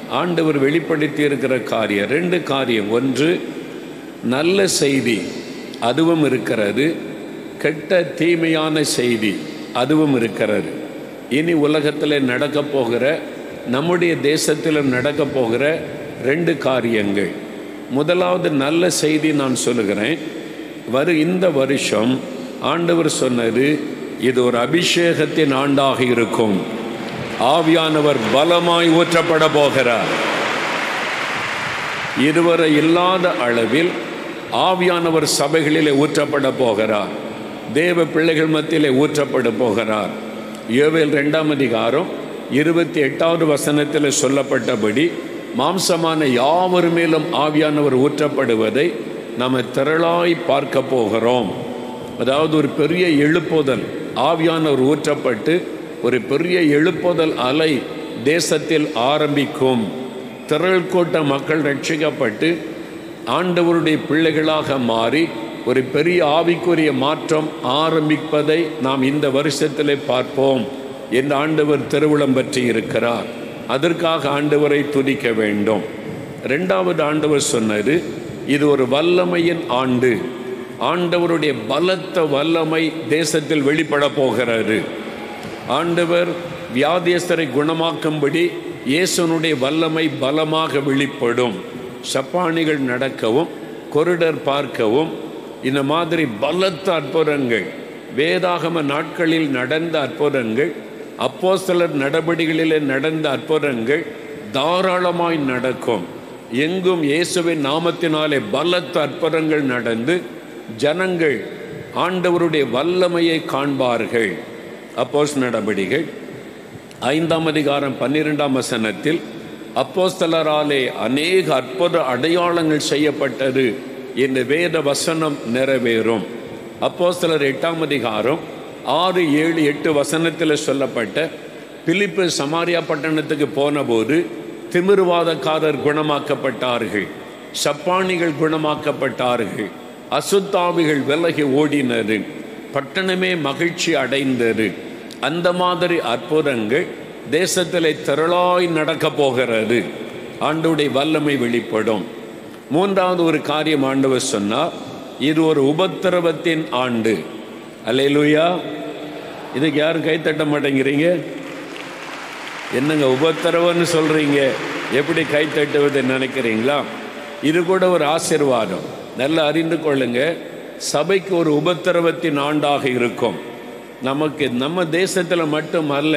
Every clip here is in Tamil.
ஆண்டவர் வெளிப்படுத்தி இருக்கிற காரியம் ரெண்டு காரியம் ஒன்று நல்ல செய்தி அதுவும் இருக்கிறது கெட்ட தீமையான செய்தி அதுவும் இருக்கிறது இனி உலகத்தில் நடக்க போகிற நம்முடைய தேசத்தில் நடக்க போகிற ரெண்டு காரியங்கள் முதலாவது நல்ல செய்தி நான் சொல்லுகிறேன் வரு இந்த வருஷம் ஆண்டவர் சொன்னது இது ஒரு அபிஷேகத்தின் ஆண்டாக இருக்கும் ஆவியானவர் பலமாய் ஊற்றப்பட போகிறார் இதுவரை இல்லாத அளவில் ஆவியானவர் சபைகளிலே ஊற்றப்பட போகிறார் தேவ பிள்ளைகள் மத்தியிலே ஊற்றப்பட போகிறார் யோவேல் ரெண்டாம் அதிகாரம் இருபத்தி எட்டாவது வசனத்தில் சொல்லப்பட்டபடி மாம்சமான யாவர் மேலும் ஆவியானவர் ஊற்றப்படுவதை நாம் திரளாய் பார்க்க போகிறோம் அதாவது ஒரு பெரிய எழுப்புதல் ஆவியானவர் ஊற்றப்பட்டு ஒரு பெரிய எழுப்புதல் அலை தேசத்தில் ஆரம்பிக்கும் திரள் கூட்ட மக்கள் ரட்சிக்கப்பட்டு ஆண்டவருடைய பிள்ளைகளாக மாறி ஒரு பெரிய ஆவிக்குரிய மாற்றம் ஆரம்பிப்பதை நாம் இந்த வருஷத்திலே பார்ப்போம் என்று ஆண்டவர் திருவிழம் பற்றி இருக்கிறார் அதற்காக ஆண்டவரை துதிக்க வேண்டும் ரெண்டாவது ஆண்டவர் சொன்னது இது ஒரு வல்லமையின் ஆண்டு ஆண்டவருடைய பலத்த வல்லமை தேசத்தில் வெளிப்பட போகிறது ஆண்டவர் வியாதியஸ்தரை குணமாக்கும்படி இயேசுனுடைய வல்லமை பலமாக வெளிப்படும் சப்பானிகள் நடக்கவும் கொரிடர் பார்க்கவும் இந்த மாதிரி பலத்த அற்புதங்கள் வேதாகம நாட்களில் நடந்த அற்புதங்கள் அப்போஸ்தலர் நடவடிக்கைகளிலே நடந்த அற்புதங்கள் தாராளமாய் நடக்கும் எங்கும் இயேசுவின் நாமத்தினாலே பலத்த அற்புதங்கள் நடந்து ஜனங்கள் ஆண்டவருடைய வல்லமையை காண்பார்கள் அப்போஸ் நடவடிகள் ஐந்தாம் அதிகாரம் பன்னிரெண்டாம் வசனத்தில் அப்போஸ்தலராலே அநேக அற்புத அடையாளங்கள் செய்யப்பட்டது இந்த வேத வசனம் நிறைவேறும் அப்போஸ்தலர் எட்டாம் அதிகாரம் ஆறு ஏழு எட்டு வசனத்தில் சொல்லப்பட்ட பிலிப்பு சமாரியா பட்டணத்துக்கு போனபோது திமிர்வாதக்காரர் குணமாக்கப்பட்டார்கள் சப்பானிகள் குணமாக்கப்பட்டார்கள் அசுத்தாவிகள் விலகி ஓடினது பட்டணமே மகிழ்ச்சி அடைந்தது அந்த மாதிரி அற்புதங்கள் தேசத்தில் திரளாய் நடக்க போகிறது ஆண்டுடைய வல்லமை வெளிப்படும் மூன்றாவது ஒரு காரியம் ஆண்டவர் சொன்னார் இது ஒரு உபத்திரவத்தின் ஆண்டு அல்லேலூயா இதுக்கு யாரும் கைத்தட்ட மாட்டேங்கிறீங்க என்னங்க உபத்திரவம்னு சொல்றீங்க எப்படி கை தட்டுவது நினைக்கிறீங்களா இது கூட ஒரு ஆசிர்வாதம் நல்லா அறிந்து கொள்ளுங்க சபைக்கு ஒரு உபத்திரவத்தின் ஆண்டாக இருக்கும் நமக்கு நம்ம தேசத்தில் மட்டும் அல்ல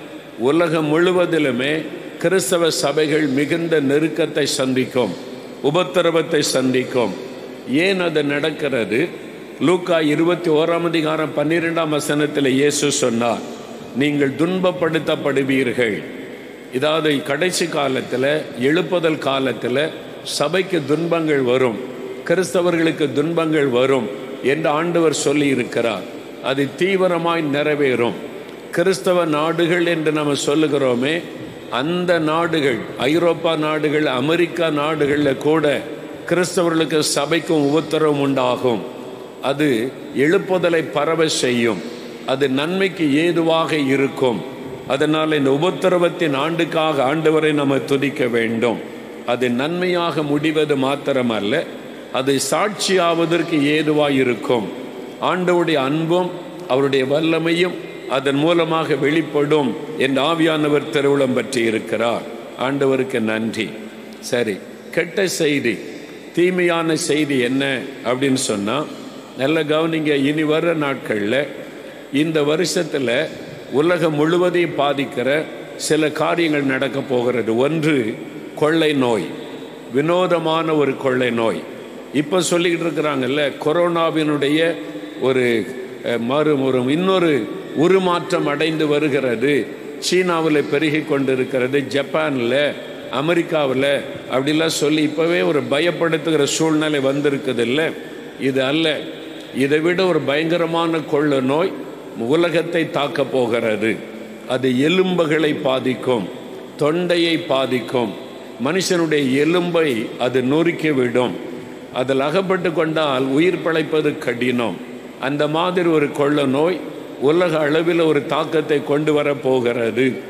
உலகம் முழுவதிலுமே கிறிஸ்தவ சபைகள் மிகுந்த நெருக்கத்தை சந்திக்கும் உபத்திரவத்தை சந்திக்கும் ஏன் அது நடக்கிறது லூக்கா இருபத்தி ஓராம் அதிகாரம் பன்னிரெண்டாம் வசனத்தில் இயேசு சொன்னார் நீங்கள் துன்பப்படுத்தப்படுவீர்கள் இதாவது கடைசி காலத்தில் எழுப்புதல் காலத்தில் சபைக்கு துன்பங்கள் வரும் கிறிஸ்தவர்களுக்கு துன்பங்கள் வரும் என்று ஆண்டவர் சொல்லி இருக்கிறார் அது தீவிரமாய் நிறைவேறும் கிறிஸ்தவ நாடுகள் என்று நம்ம சொல்லுகிறோமே அந்த நாடுகள் ஐரோப்பா நாடுகள் அமெரிக்கா நாடுகளில் கூட கிறிஸ்தவர்களுக்கு சபைக்கும் உபத்திரவம் உண்டாகும் அது எழுப்புதலை பரவ செய்யும் அது நன்மைக்கு ஏதுவாக இருக்கும் அதனால் இந்த உபத்திரவத்தின் ஆண்டுக்காக ஆண்டவரை நம்ம துதிக்க வேண்டும் அது நன்மையாக முடிவது மாத்திரமல்ல அது சாட்சியாவதற்கு ஏதுவாக இருக்கும் ஆண்டவருடைய அன்பும் அவருடைய வல்லமையும் அதன் மூலமாக வெளிப்படும் என் ஆவியானவர் திருவிழம் பற்றி இருக்கிறார் ஆண்டவருக்கு நன்றி சரி கெட்ட செய்தி தீமையான செய்தி என்ன அப்படின்னு சொன்னால் நல்ல கவனிங்க இனி வர்ற நாட்களில் இந்த வருஷத்தில் உலகம் முழுவதையும் பாதிக்கிற சில காரியங்கள் நடக்க போகிறது ஒன்று கொள்ளை நோய் வினோதமான ஒரு கொள்ளை நோய் இப்போ சொல்லிக்கிட்டு இருக்கிறாங்கல்ல கொரோனாவினுடைய ஒரு அஹ், மறு ஒரு இன்னொரு உருமாற்றம் அடைந்து வருகிறது சீனாவில் பெருகி கொண்டிருக்கிறது ஜப்பானில் அமெரிக்காவில் அப்படிலாம் சொல்லி இப்போவே ஒரு பயப்படுத்துகிற சூழ்நிலை வந்திருக்குது இல்லை இது அல்ல இதை விட ஒரு பயங்கரமான கொள்ள நோய் உலகத்தை தாக்க போகிறது அது எலும்புகளை பாதிக்கும் தொண்டையை பாதிக்கும் மனுஷனுடைய எலும்பை அது நொறுக்கி விடும் அதில் அகப்பட்டு கொண்டால் உயிர் பிழைப்பது கடினம் அந்த மாதிரி ஒரு கொள்ள நோய் உலக அளவில் ஒரு தாக்கத்தை கொண்டு வர போகிறது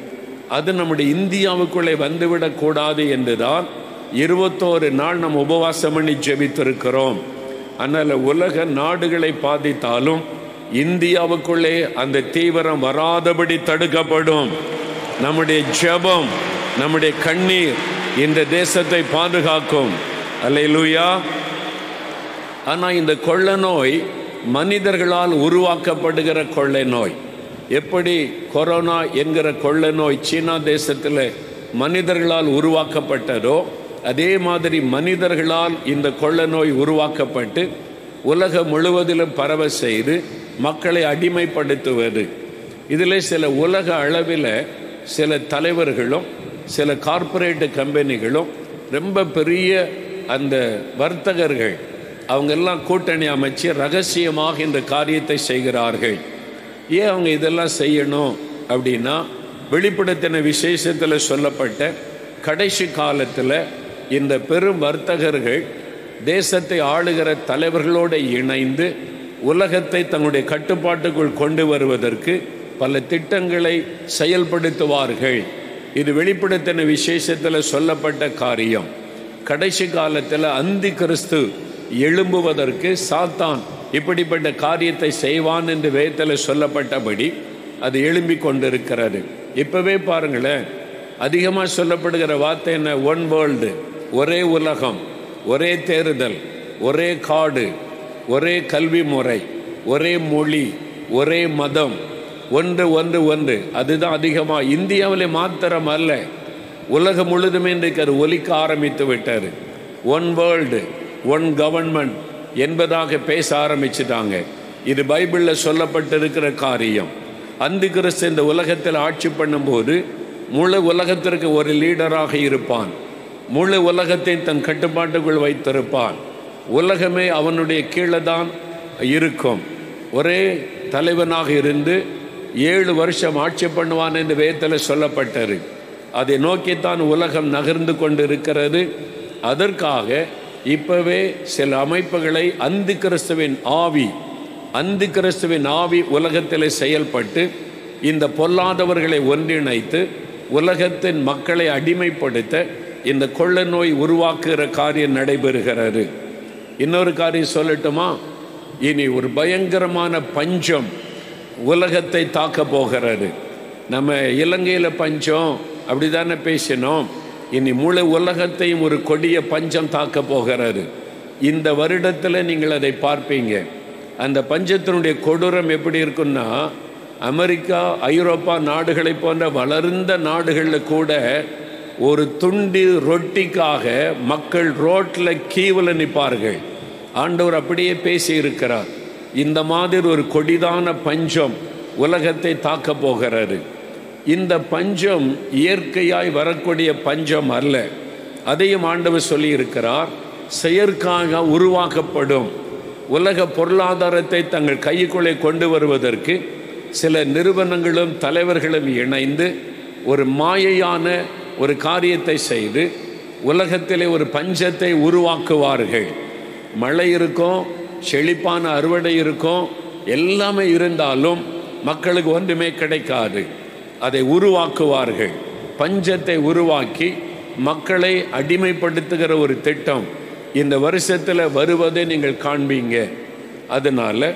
அது நம்முடைய இந்தியாவுக்குள்ளே வந்துவிடக்கூடாது என்றுதான் இருபத்தோரு நாள் நம்ம உபவாசம் பண்ணி ஜெபித்திருக்கிறோம் அதனால் உலக நாடுகளை பாதித்தாலும் இந்தியாவுக்குள்ளே அந்த தீவிரம் வராதபடி தடுக்கப்படும் நம்முடைய ஜெபம் நம்முடைய கண்ணீர் இந்த தேசத்தை பாதுகாக்கும் அல்லேலூயா ஆனால் இந்த கொள்ள நோய் மனிதர்களால் உருவாக்கப்படுகிற கொள்ளை நோய் எப்படி கொரோனா என்கிற கொள்ளை நோய் சீனா தேசத்தில் மனிதர்களால் உருவாக்கப்பட்டதோ அதே மாதிரி மனிதர்களால் இந்த கொள்ளை நோய் உருவாக்கப்பட்டு உலகம் முழுவதிலும் பரவ செய்து மக்களை அடிமைப்படுத்துவது இதில் சில உலக அளவில் சில தலைவர்களும் சில கார்ப்பரேட் கம்பெனிகளும் ரொம்ப பெரிய அந்த வர்த்தகர்கள் அவங்க எல்லாம் கூட்டணி அமைச்சு ரகசியமாக இந்த காரியத்தை செய்கிறார்கள் ஏன் அவங்க இதெல்லாம் செய்யணும் அப்படின்னா வெளிப்படுத்தின விசேஷத்தில் சொல்லப்பட்ட கடைசி காலத்தில் இந்த பெரும் வர்த்தகர்கள் தேசத்தை ஆளுகிற தலைவர்களோடு இணைந்து உலகத்தை தங்களுடைய கட்டுப்பாட்டுக்குள் கொண்டு வருவதற்கு பல திட்டங்களை செயல்படுத்துவார்கள் இது வெளிப்படுத்தின விசேஷத்தில் சொல்லப்பட்ட காரியம் கடைசி காலத்தில் அந்தி கிறிஸ்து எழும்புவதற்கு சாத்தான் இப்படிப்பட்ட காரியத்தை செய்வான் என்று வேதத்தில் சொல்லப்பட்டபடி அது எழும்பி கொண்டிருக்கிறது இப்பவே பாருங்களேன் அதிகமாக சொல்லப்படுகிற வார்த்தை என்ன ஒன் வேர்ல்டு ஒரே உலகம் ஒரே தேர்தல் ஒரே காடு ஒரே கல்வி முறை ஒரே மொழி ஒரே மதம் ஒன்று ஒன்று ஒன்று அதுதான் அதிகமாக இந்தியாவில் மாத்திரம் அல்ல உலகம் முழுதுமே இன்றைக்கு அது ஒலிக்க ஆரம்பித்து விட்டார் ஒன் வேர்ல்டு ஒன் கவர்மெண்ட் என்பதாக பேச ஆரம்பிச்சிட்டாங்க இது பைபிளில் சொல்லப்பட்டிருக்கிற காரியம் அந்து கிறிஸ்து இந்த உலகத்தில் ஆட்சி பண்ணும்போது முழு உலகத்திற்கு ஒரு லீடராக இருப்பான் முழு உலகத்தை தன் கட்டுப்பாட்டுக்குள் வைத்திருப்பான் உலகமே அவனுடைய கீழே தான் இருக்கும் ஒரே தலைவனாக இருந்து ஏழு வருஷம் ஆட்சி பண்ணுவான் என்று வேதத்தில் சொல்லப்பட்டது அதை நோக்கித்தான் உலகம் நகர்ந்து கொண்டிருக்கிறது அதற்காக இப்பவே சில அமைப்புகளை அந்து கிறிஸ்துவின் ஆவி அந்து கிறிஸ்துவின் ஆவி உலகத்தில் செயல்பட்டு இந்த பொல்லாதவர்களை ஒன்றிணைத்து உலகத்தின் மக்களை அடிமைப்படுத்த இந்த கொள்ள நோய் உருவாக்குகிற காரியம் நடைபெறுகிறது இன்னொரு காரியம் சொல்லட்டுமா இனி ஒரு பயங்கரமான பஞ்சம் உலகத்தை தாக்க போகிறது நம்ம இலங்கையில் பஞ்சம் அப்படி தானே பேசினோம் இனி முழு உலகத்தையும் ஒரு கொடிய பஞ்சம் தாக்க போகிறது இந்த வருடத்தில் நீங்கள் அதை பார்ப்பீங்க அந்த பஞ்சத்தினுடைய கொடூரம் எப்படி இருக்குன்னா அமெரிக்கா ஐரோப்பா நாடுகளை போன்ற வளர்ந்த நாடுகளில் கூட ஒரு துண்டி ரொட்டிக்காக மக்கள் ரோட்டில் கீவில் நிற்பார்கள் ஆண்டவர் அப்படியே பேசி இருக்கிறார் இந்த மாதிரி ஒரு கொடிதான பஞ்சம் உலகத்தை தாக்க போகிறது இந்த பஞ்சம் இயற்கையாய் வரக்கூடிய பஞ்சம் அல்ல அதையும் ஆண்டவர் சொல்லி இருக்கிறார் செயற்காக உருவாக்கப்படும் உலக பொருளாதாரத்தை தங்கள் கைக்குள்ளே கொண்டு வருவதற்கு சில நிறுவனங்களும் தலைவர்களும் இணைந்து ஒரு மாயையான ஒரு காரியத்தை செய்து உலகத்திலே ஒரு பஞ்சத்தை உருவாக்குவார்கள் மழை இருக்கும் செழிப்பான அறுவடை இருக்கும் எல்லாமே இருந்தாலும் மக்களுக்கு ஒன்றுமே கிடைக்காது அதை உருவாக்குவார்கள் பஞ்சத்தை உருவாக்கி மக்களை அடிமைப்படுத்துகிற ஒரு திட்டம் இந்த வருஷத்தில் வருவதை நீங்கள் காண்பீங்க அதனால்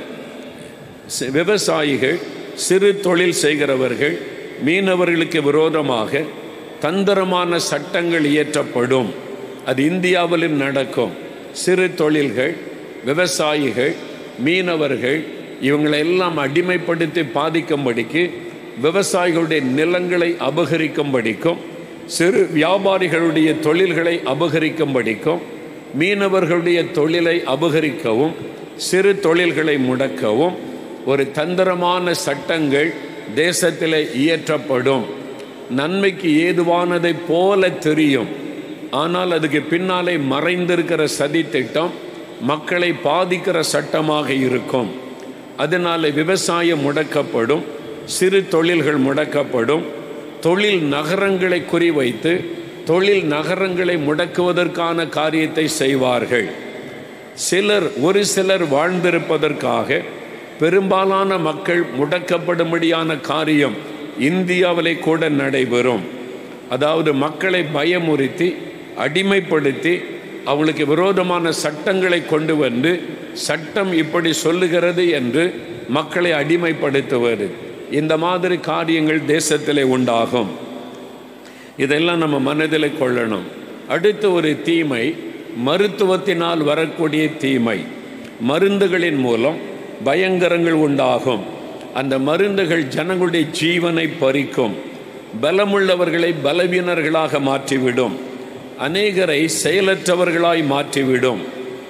விவசாயிகள் சிறு தொழில் செய்கிறவர்கள் மீனவர்களுக்கு விரோதமாக தந்திரமான சட்டங்கள் இயற்றப்படும் அது இந்தியாவிலும் நடக்கும் சிறு தொழில்கள் விவசாயிகள் மீனவர்கள் இவங்களை எல்லாம் அடிமைப்படுத்தி பாதிக்கும்படிக்கு விவசாயிகளுடைய நிலங்களை அபகரிக்கும்படிக்கும் சிறு வியாபாரிகளுடைய தொழில்களை அபகரிக்கும்படிக்கும் மீனவர்களுடைய தொழிலை அபகரிக்கவும் சிறு தொழில்களை முடக்கவும் ஒரு தந்திரமான சட்டங்கள் தேசத்தில் இயற்றப்படும் நன்மைக்கு ஏதுவானதை போல தெரியும் ஆனால் அதுக்கு பின்னாலே மறைந்திருக்கிற சதி திட்டம் மக்களை பாதிக்கிற சட்டமாக இருக்கும் அதனால விவசாயம் முடக்கப்படும் சிறு தொழில்கள் முடக்கப்படும் தொழில் நகரங்களை குறிவைத்து தொழில் நகரங்களை முடக்குவதற்கான காரியத்தை செய்வார்கள் சிலர் ஒரு சிலர் வாழ்ந்திருப்பதற்காக பெரும்பாலான மக்கள் முடக்கப்படும்படியான காரியம் இந்தியாவிலே கூட நடைபெறும் அதாவது மக்களை பயமுறுத்தி அடிமைப்படுத்தி அவங்களுக்கு விரோதமான சட்டங்களை கொண்டு வந்து சட்டம் இப்படி சொல்லுகிறது என்று மக்களை அடிமைப்படுத்துவது இந்த மாதிரி காரியங்கள் தேசத்திலே உண்டாகும் இதெல்லாம் நம்ம மனதில் கொள்ளணும் அடுத்த ஒரு தீமை மருத்துவத்தினால் வரக்கூடிய தீமை மருந்துகளின் மூலம் பயங்கரங்கள் உண்டாகும் அந்த மருந்துகள் ஜனங்களுடைய ஜீவனை பறிக்கும் பலமுள்ளவர்களை பலவீனர்களாக மாற்றிவிடும் அநேகரை செயலற்றவர்களாய் மாற்றிவிடும்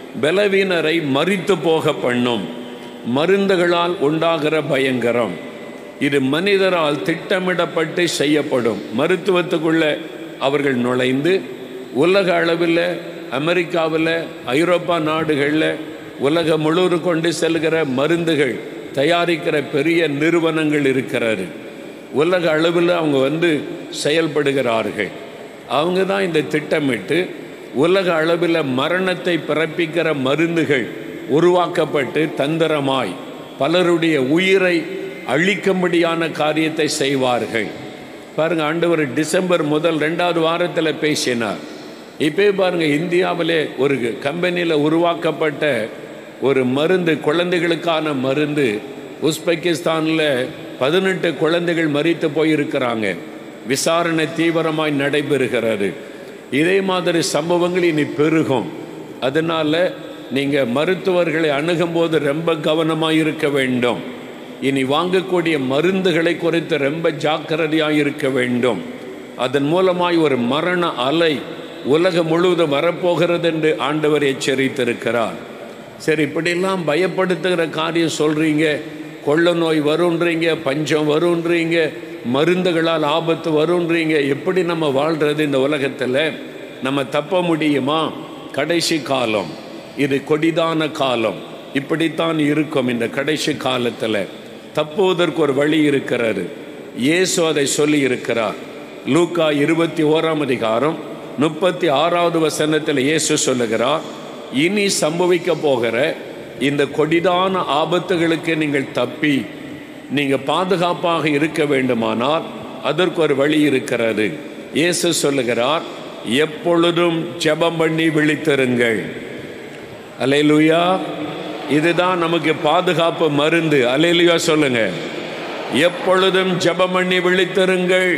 பலவீனரை மறித்து போக பண்ணும் மருந்துகளால் உண்டாகிற பயங்கரம் இது மனிதரால் திட்டமிடப்பட்டு செய்யப்படும் மருத்துவத்துக்குள்ள அவர்கள் நுழைந்து உலக அளவில் அமெரிக்காவில் ஐரோப்பா நாடுகளில் உலகம் முழுவதும் கொண்டு செல்கிற மருந்துகள் தயாரிக்கிற பெரிய நிறுவனங்கள் இருக்கிறாரு உலக அளவில் அவங்க வந்து செயல்படுகிறார்கள் அவங்க தான் இந்த திட்டமிட்டு உலக அளவில் மரணத்தை பிறப்பிக்கிற மருந்துகள் உருவாக்கப்பட்டு தந்திரமாய் பலருடைய உயிரை அழிக்கும்படியான காரியத்தை செய்வார்கள் பாருங்க ஆண்டவர் டிசம்பர் முதல் ரெண்டாவது வாரத்தில் பேசினார் இப்போ பாருங்க இந்தியாவிலே ஒரு கம்பெனியில் உருவாக்கப்பட்ட ஒரு மருந்து குழந்தைகளுக்கான மருந்து உஸ்பெகிஸ்தானில் பதினெட்டு குழந்தைகள் மறித்து போயிருக்கிறாங்க விசாரணை தீவிரமாய் நடைபெறுகிறது இதே மாதிரி சம்பவங்கள் இனி பெருகும் அதனால நீங்கள் மருத்துவர்களை அணுகும்போது ரொம்ப கவனமாக இருக்க வேண்டும் இனி வாங்கக்கூடிய மருந்துகளை குறித்து ரொம்ப ஜாக்கிரதையாக இருக்க வேண்டும் அதன் மூலமாய் ஒரு மரண அலை உலகம் முழுவதும் வரப்போகிறது என்று ஆண்டவர் எச்சரித்திருக்கிறார் சரி இப்படிலாம் பயப்படுத்துகிற காரியம் சொல்கிறீங்க கொள்ள நோய் வருன்றீங்க பஞ்சம் வருன்றீங்க மருந்துகளால் ஆபத்து வருன்றீங்க எப்படி நம்ம வாழ்கிறது இந்த உலகத்தில் நம்ம தப்ப முடியுமா கடைசி காலம் இது கொடிதான காலம் இப்படித்தான் இருக்கும் இந்த கடைசி காலத்தில் தப்புவதற்கு ஒரு வழி இருக்கிறாரு இயேசு அதை சொல்லி இருக்கிறார் லூக்கா இருபத்தி ஓராம் அதிகாரம் முப்பத்தி ஆறாவது வசனத்தில் இயேசு சொல்லுகிறார் இனி சம்பவிக்க போகிற இந்த கொடிதான ஆபத்துகளுக்கு நீங்கள் தப்பி நீங்கள் பாதுகாப்பாக இருக்க வேண்டுமானால் அதற்கு ஒரு வழி இருக்கிறது இயேசு சொல்லுகிறார் எப்பொழுதும் ஜெபம் பண்ணி விழித்திருங்கள் அலையலுயா இதுதான் நமக்கு பாதுகாப்பு மருந்து அலையலுயா சொல்லுங்க எப்பொழுதும் ஜெபம் பண்ணி விழித்திருங்கள்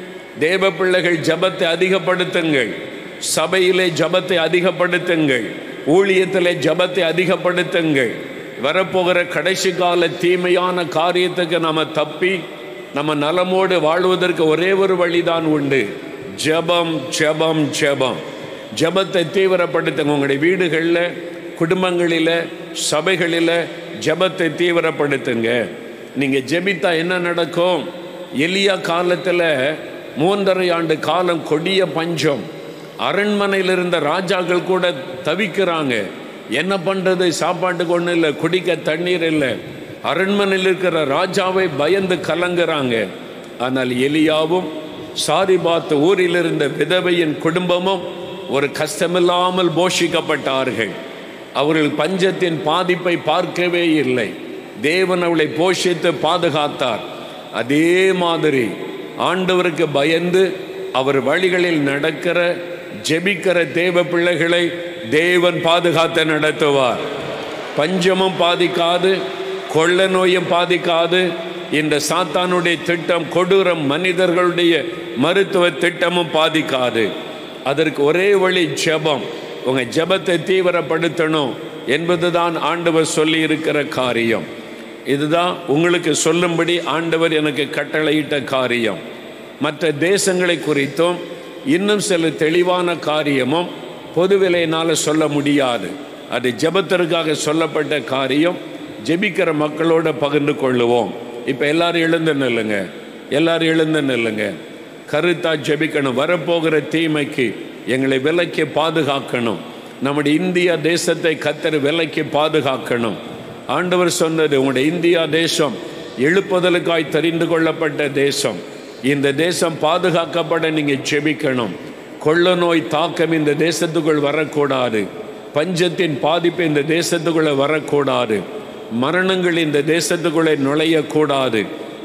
தேவ பிள்ளைகள் ஜபத்தை அதிகப்படுத்துங்கள் சபையிலே ஜபத்தை அதிகப்படுத்துங்கள் ஊழியத்திலே ஜபத்தை அதிகப்படுத்துங்கள் வரப்போகிற கடைசி கால தீமையான காரியத்துக்கு நம்ம தப்பி நம்ம நலமோடு வாழ்வதற்கு ஒரே ஒரு வழிதான் உண்டு ஜபம் ஜபம் ஜபம் ஜபத்தை தீவிரப்படுத்துங்க உங்களுடைய வீடுகளில் குடும்பங்களில் சபைகளில் ஜபத்தை தீவிரப்படுத்துங்க நீங்கள் ஜெபித்தா என்ன நடக்கும் எளிய காலத்தில் மூன்றரை ஆண்டு காலம் கொடிய பஞ்சம் அரண்மனையில் இருந்த ராஜாக்கள் கூட தவிக்கிறாங்க என்ன பண்ணுறது சாப்பாட்டுக்கு ஒன்றும் இல்லை குடிக்க தண்ணீர் இல்லை அரண்மனையில் இருக்கிற ராஜாவை பயந்து கலங்குறாங்க ஆனால் எலியாவும் சாரிபாத் ஊரில் இருந்த விதவையின் குடும்பமும் ஒரு கஷ்டமில்லாமல் போஷிக்கப்பட்டார்கள் அவர்கள் பஞ்சத்தின் பாதிப்பை பார்க்கவே இல்லை தேவன் அவளை போஷித்து பாதுகாத்தார் அதே மாதிரி ஆண்டவருக்கு பயந்து அவர் வழிகளில் நடக்கிற ஜெபிக்கிற தேவ பிள்ளைகளை தேவன் பாதுகாத்து நடத்துவார் பஞ்சமும் பாதிக்காது கொள்ள நோயும் பாதிக்காது இந்த சாத்தானுடைய திட்டம் கொடூரம் மனிதர்களுடைய மருத்துவ திட்டமும் பாதிக்காது அதற்கு ஒரே வழி ஜெபம் உங்க ஜெபத்தை தீவிரப்படுத்தணும் என்பதுதான் ஆண்டவர் சொல்லி இருக்கிற காரியம் இதுதான் உங்களுக்கு சொல்லும்படி ஆண்டவர் எனக்கு கட்டளையிட்ட காரியம் மற்ற தேசங்களை குறித்தும் இன்னும் சில தெளிவான காரியமும் பொதுவிலையினால் சொல்ல முடியாது அது ஜெபத்திற்காக சொல்லப்பட்ட காரியம் ஜெபிக்கிற மக்களோட பகிர்ந்து கொள்ளுவோம் இப்போ எல்லாரும் எழுந்து நில்லுங்க எல்லாரும் எழுந்து நில்லுங்க கருத்தா ஜெபிக்கணும் வரப்போகிற தீமைக்கு எங்களை விலைக்கு பாதுகாக்கணும் நம்முடைய இந்தியா தேசத்தை கத்தர் விலைக்கு பாதுகாக்கணும் ஆண்டவர் சொன்னது உங்களுடைய இந்தியா தேசம் எழுப்புதலுக்காய் தெரிந்து கொள்ளப்பட்ட தேசம் இந்த தேசம் பாதுகாக்கப்பட நீங்கள் ஜெபிக்கணும் கொள்ள நோய் தாக்கம் இந்த தேசத்துக்குள் வரக்கூடாது பஞ்சத்தின் பாதிப்பு இந்த தேசத்துக்குள்ளே வரக்கூடாது மரணங்கள் இந்த தேசத்துக்குள்ளே நுழையக்கூடாது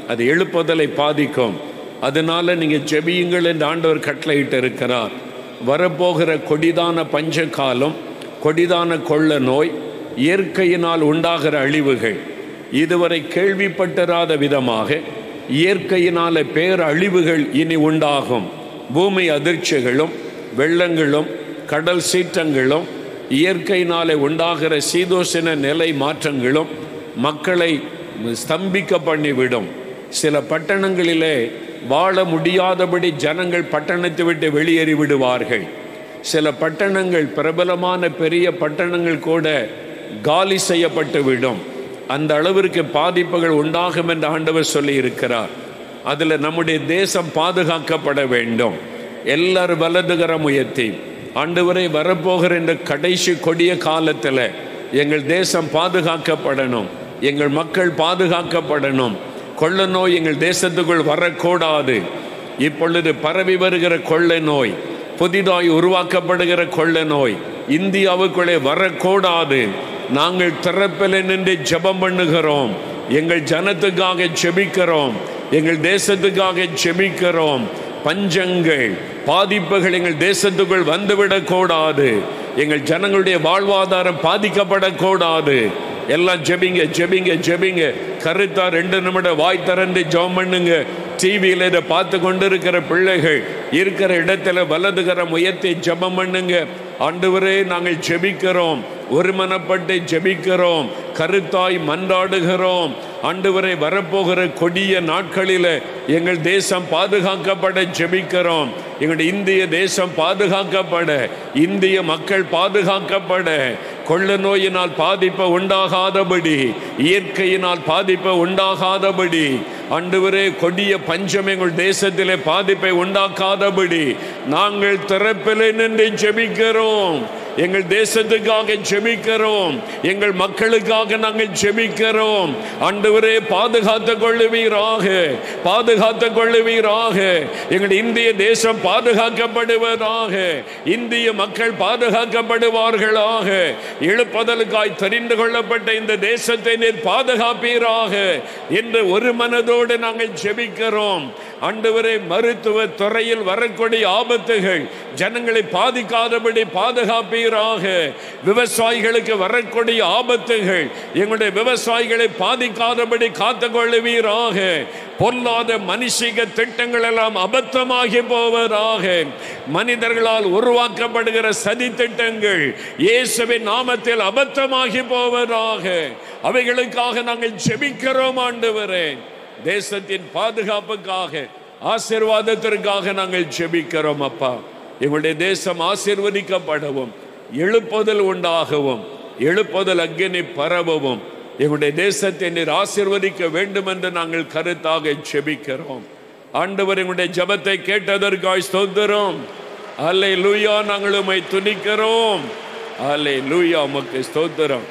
அது எழுப்புதலை பாதிக்கும் அதனால நீங்க ஜெபியுங்கள் என்று ஆண்டவர் கட்டளையிட்டு இருக்கிறார் வரப்போகிற கொடிதான பஞ்ச காலம் கொடிதான கொள்ள நோய் இயற்கையினால் உண்டாகிற அழிவுகள் இதுவரை கேள்விப்பட்டிராத விதமாக இயற்கையினால பேரழிவுகள் இனி உண்டாகும் பூமி அதிர்ச்சிகளும் வெள்ளங்களும் கடல் சீற்றங்களும் இயற்கையினாலே உண்டாகிற சீதோஷண நிலை மாற்றங்களும் மக்களை ஸ்தம்பிக்க பண்ணிவிடும் சில பட்டணங்களிலே வாழ முடியாதபடி ஜனங்கள் பட்டணத்தை விட்டு வெளியேறி விடுவார்கள் சில பட்டணங்கள் பிரபலமான பெரிய பட்டணங்கள் கூட காலி செய்யப்பட்டு விடும் அந்த அளவிற்கு பாதிப்புகள் உண்டாகும் என்று ஆண்டவர் சொல்லி இருக்கிறார் அதில் நம்முடைய தேசம் பாதுகாக்கப்பட வேண்டும் எல்லாரும் வலதுகரம் உயர்த்தி ஆண்டவரை வரப்போகிற இந்த கடைசி கொடிய காலத்தில் எங்கள் தேசம் பாதுகாக்கப்படணும் எங்கள் மக்கள் பாதுகாக்கப்படணும் கொள்ள நோய் எங்கள் தேசத்துக்குள் வரக்கூடாது இப்பொழுது பரவி வருகிற கொள்ளை நோய் புதிதாய் உருவாக்கப்படுகிற கொள்ள நோய் இந்தியாவுக்குள்ளே வரக்கூடாது நாங்கள் திறப்பில் நின்று ஜெபம் பண்ணுகிறோம் எங்கள் ஜனத்துக்காக ஜெபிக்கிறோம் எங்கள் தேசத்துக்காக ஜெபிக்கிறோம் பஞ்சங்கள் பாதிப்புகள் எங்கள் தேசத்துக்குள் வந்துவிடக் கூடாது எங்கள் ஜனங்களுடைய வாழ்வாதாரம் பாதிக்கப்படக்கூடாது எல்லாம் ஜெபிங்க ஜெபிங்க ஜெபிங்க கருத்தா ரெண்டு நிமிடம் வாய் திறந்து ஜெபம் பண்ணுங்க டிவியில் இதை பார்த்து கொண்டிருக்கிற பிள்ளைகள் இருக்கிற இடத்துல வலதுகரம் உயர்த்தி ஜெபம் பண்ணுங்க ஆண்டவரே நாங்கள் ஜெபிக்கிறோம் ஒருமனப்பட்டு ஜெபிக்கிறோம் கருத்தாய் மன்றாடுகிறோம் ஆண்டவரை வரப்போகிற கொடிய நாட்களில் எங்கள் தேசம் பாதுகாக்கப்பட ஜெபிக்கிறோம் எங்களுடைய இந்திய தேசம் பாதுகாக்கப்பட இந்திய மக்கள் பாதுகாக்கப்பட கொள்ள நோயினால் பாதிப்பு உண்டாகாதபடி இயற்கையினால் பாதிப்பு உண்டாகாதபடி ஆண்டவரே கொடிய பஞ்சம் எங்கள் தேசத்திலே பாதிப்பை உண்டாக்காதபடி நாங்கள் திறப்பிலே நின்று ஜெபிக்கிறோம் எங்கள் தேசத்துக்காக ஜெபிக்கிறோம் எங்கள் மக்களுக்காக நாங்கள் ஜெபிக்கிறோம் ஆண்டவரே பாதுகாத்துக் கொள்ளுவீராக பாதுகாத்துக் கொள்ளுவீராக எங்கள் இந்திய தேசம் பாதுகாக்கப்படுவதாக இந்திய மக்கள் பாதுகாக்கப்படுவார்களாக இழுப்பதற்காய் தெரிந்து கொள்ளப்பட்ட இந்த தேசத்தை நீர் பாதுகாப்பீராக என்று ஒரு மனதோடு நாங்கள் ஜெபிக்கிறோம் ஆண்டவரே மருத்துவ துறையில் வரக்கூடிய ஆபத்துகள் ஜனங்களை பாதிக்காதபடி பாதுகாப்பீராக விவசாயிகளுக்கு வரக்கூடிய ஆபத்துகள் எங்களுடைய விவசாயிகளை பாதிக்காதபடி காத்துக்கொள்ளுவீராக பொல்லாத மனுஷிக திட்டங்கள் எல்லாம் அபத்தமாகி போவதாக மனிதர்களால் உருவாக்கப்படுகிற சதி திட்டங்கள் இயேசுவின் நாமத்தில் அபத்தமாகி போவதாக அவைகளுக்காக நாங்கள் ஜெபிக்கிறோம் ஆண்டவரே தேசத்தின் பாதுகாப்புக்காக ஆசிர்வாதத்திற்காக நாங்கள் ஜெபிக்கிறோம் அப்பா எங்களுடைய தேசம் ஆசிர்வதிக்கப்படவும் எழுப்புதல் உண்டாகவும் எழுப்புதல் அக்னி பரவவும் எங்களுடைய தேசத்தை நீர் ஆசிர்வதிக்க வேண்டும் என்று நாங்கள் கருத்தாக ஜெபிக்கிறோம் ஆண்டவர் எங்களுடைய ஜபத்தை கேட்டதற்காய் ஸ்தோத்திரம் அல்லை லூயா நாங்கள் உம்மை துணிக்கிறோம் அல்லை லூயா உமக்கு ஸ்தோத்திரம்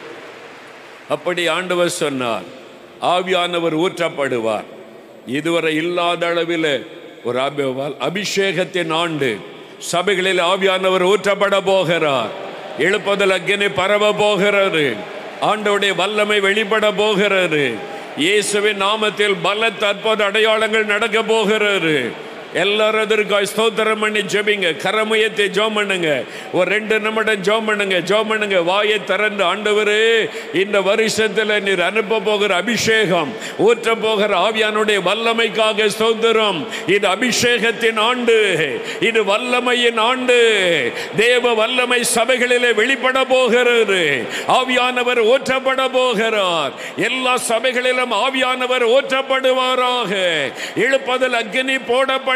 அப்படி ஆண்டவர் சொன்னார் ஆவியானவர் ஊற்றப்படுவார் இதுவரை இல்லாத அளவில் ஒரு அபி- அபிஷேகத்தின் ஆண்டு சபைகளில் ஆவியானவர் ஊற்றப்பட போகிறார் எழுப்புதல் அக்கினி பரவ போகிறது ஆண்டவுடைய வல்லமை வெளிப்பட போகிறது இயேசுவின் நாமத்தில் பல தற்போது அடையாளங்கள் நடக்க போகிறது எல்லாரும் அதற்காக ஸ்தோத்திரம் பண்ணி ஜெபிங்க கரமுயத்தை ஜோம் பண்ணுங்க ஒரு ரெண்டு நிமிடம் ஜோம் பண்ணுங்க ஜோம் பண்ணுங்க வாயை திறந்து ஆண்டவரே இந்த வருஷத்துல நீர் அனுப்ப போகிற அபிஷேகம் ஊற்ற போகிற ஆவியானுடைய வல்லமைக்காக ஸ்தோத்திரம் இது அபிஷேகத்தின் ஆண்டு இது வல்லமையின் ஆண்டு தேவ வல்லமை சபைகளிலே வெளிப்பட போகிறது ஆவியானவர் ஊற்றப்பட போகிறார் எல்லா சபைகளிலும் ஆவியானவர் ஊற்றப்படுவாராக இழுப்பதில் அக்னி போடப்படுவதாக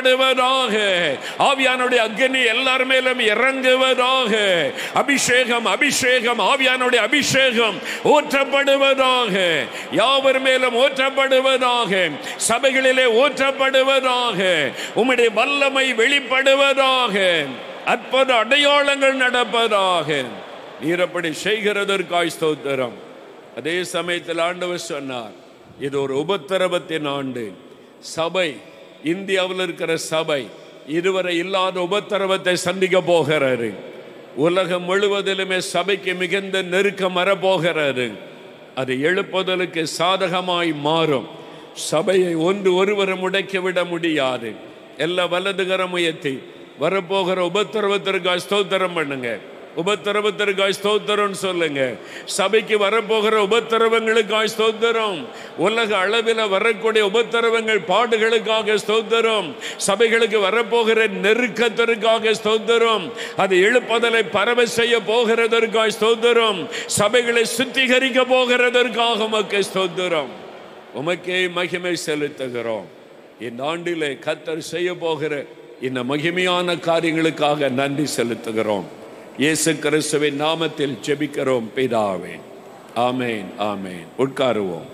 ஆவியானுடைய அக்னி எல்லார் மேலும் இறங்குவதாக அபிஷேகம் அபிஷேகம் ஆவியானுடைய அபிஷேகம் ஊற்றப்படுவதாக யாவர் மேலும் ஊற்றப்படுவதாக சபைகளிலே ஊற்றப்படுவதாக உம்முடைய வல்லமை வெளிப்படுவதாக அற்புத அடையாளங்கள் நடப்பதாக நீர் அப்படி செய்கிறதற்காய் ஸ்தோத்திரம் அதே சமயத்தில் ஆண்டவர் சொன்னார் இது ஒரு உபத்திரவத்தின் ஆண்டு சபை இந்தியாவில் இருக்கிற சபை இதுவரை இல்லாத உபத்திரவத்தை சந்திக்க போகிறாரு உலகம் முழுவதிலுமே சபைக்கு மிகுந்த நெருக்கம் வரப்போகிறது அது எழுப்புதலுக்கு சாதகமாய் மாறும் சபையை ஒன்று ஒருவரும் முடக்கி விட முடியாது எல்லா வலதுகரம் உயர்த்தி வரப்போகிற உபத்திரவத்திற்காக ஸ்தோத்திரம் பண்ணுங்க உபத்திரவத்திற்காக ஸ்தோத்திரம் சொல்லுங்க சபைக்கு வரப்போகிற உபத்திரவங்களுக்காக ஸ்தோத்திரம் உலக அளவில் வரக்கூடிய உபத்திரவங்கள் பாடுகளுக்காக ஸ்தோத்திரம் சபைகளுக்கு வரப்போகிற நெருக்கத்திற்காக ஸ்தோத்திரம் அது எழுப்பதலை பரவ செய்ய போகிறதற்காக ஸ்தோத்திரம் சபைகளை சுத்திகரிக்க போகிறதற்காக உமக்கு ஸ்தோத்திரம் உமக்கே மகிமை செலுத்துகிறோம் இந்த ஆண்டிலே கத்தர் செய்ய போகிற இந்த மகிமையான காரியங்களுக்காக நன்றி செலுத்துகிறோம் இயேசு கிறிஸ்துவின் நாமத்தில் ஜெபிக்கிறோம் பிதாவே ஆமேன் ஆமேன் உட்காருவோம்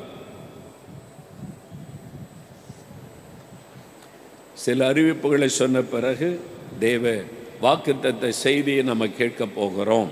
சில அறிவிப்புகளை சொன்ன பிறகு தேவ வாக்குத்தத்த செய்தியை நம்ம கேட்க போகிறோம்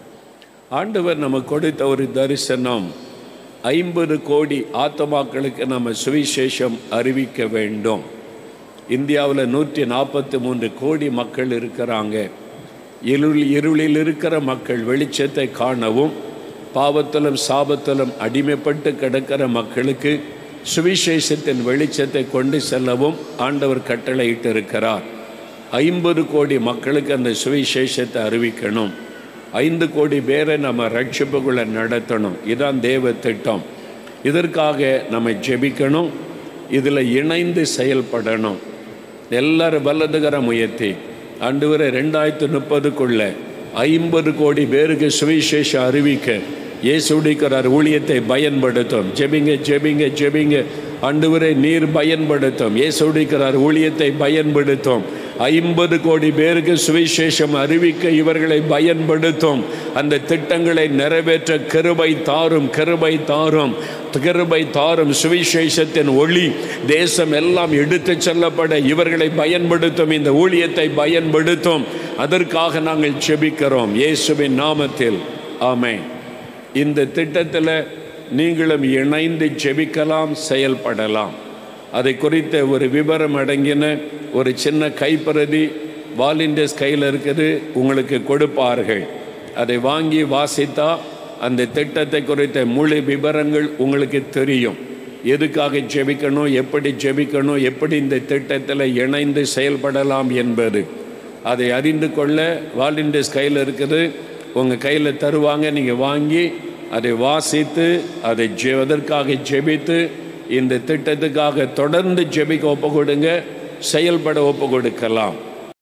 ஆண்டவர் நமக்கு கொடுத்த ஒரு தரிசனம் ஐம்பது கோடி ஆத்மாக்களுக்கு நம்ம சுவிசேஷம் அறிவிக்க வேண்டும் இந்தியாவில் நூற்றி நாற்பத்தி மூன்று கோடி மக்கள் இருக்கிறாங்க இருள் இருளில் இருக்கிற மக்கள் வெளிச்சத்தை காணவும் பாவத்திலும் சாபத்திலும் அடிமைப்பட்டு கிடக்கிற மக்களுக்கு சுவிசேஷத்தின் வெளிச்சத்தை கொண்டு செல்லவும் ஆண்டவர் கட்டளையிட்டு இருக்கிறார் ஐம்பது கோடி மக்களுக்கு அந்த சுவிசேஷத்தை அறிவிக்கணும் ஐந்து கோடி பேரை நம்ம ரட்சிப்புக்குள்ளே நடத்தணும் இதான் தேவ திட்டம் இதற்காக நம்ம ஜெபிக்கணும் இதில் இணைந்து செயல்படணும் எல்லாரும் வல்லதுகர முயற்சி ஆண்டு வரை ரெண்டாயிரத்து முப்பதுக்குள்ள ஐம்பது கோடி பேருக்கு சுவிசேஷம் அறிவிக்க இயேசுடிக்கிறார் ஊழியத்தை பயன்படுத்தும் ஜெபிங்க ஜெபிங்க ஜெபிங்க ஆண்டு வரை நீர் பயன்படுத்தும் இயேசுடிக்கிறார் ஊழியத்தை பயன்படுத்தும் ஐம்பது கோடி பேருக்கு சுவிசேஷம் அறிவிக்க இவர்களை பயன்படுத்தும் அந்த திட்டங்களை நிறைவேற்ற கிருபை தாரும் கிருபை தாரும் கிருபை தாரும் சுவிசேஷத்தின் ஒளி தேசம் எல்லாம் எடுத்துச் செல்லப்பட இவர்களை பயன்படுத்தும் இந்த ஊழியத்தை பயன்படுத்தும் அதற்காக நாங்கள் செபிக்கிறோம் இயேசுவின் நாமத்தில் ஆமென் இந்த திட்டத்தில் நீங்களும் இணைந்து ஜெபிக்கலாம் செயல்படலாம் அதை குறித்த ஒரு விவரம் அடங்கின ஒரு சின்ன கைப்பிரதி வாலிண்டர்ஸ் கையில் இருக்குது உங்களுக்கு கொடுப்பார்கள் அதை வாங்கி வாசித்தா அந்த திட்டத்தை குறித்த முழு விவரங்கள் உங்களுக்கு தெரியும் எதுக்காக ஜெபிக்கணும் எப்படி ஜெபிக்கணும் எப்படி இந்த திட்டத்தில் இணைந்து செயல்படலாம் என்பது அதை அறிந்து கொள்ள வாலிண்டர்ஸ் கையில் இருக்குது உங்கள் கையில் தருவாங்க நீங்கள் வாங்கி அதை வாசித்து அதை ஜெ அதற்காக ஜெபித்து இந்த திட்டத்துக்காக தொடர்ந்து ஜெபிக்க ஒப்பு கொடுங்க செயல்பட ஒப்பு கொடுக்கலாம்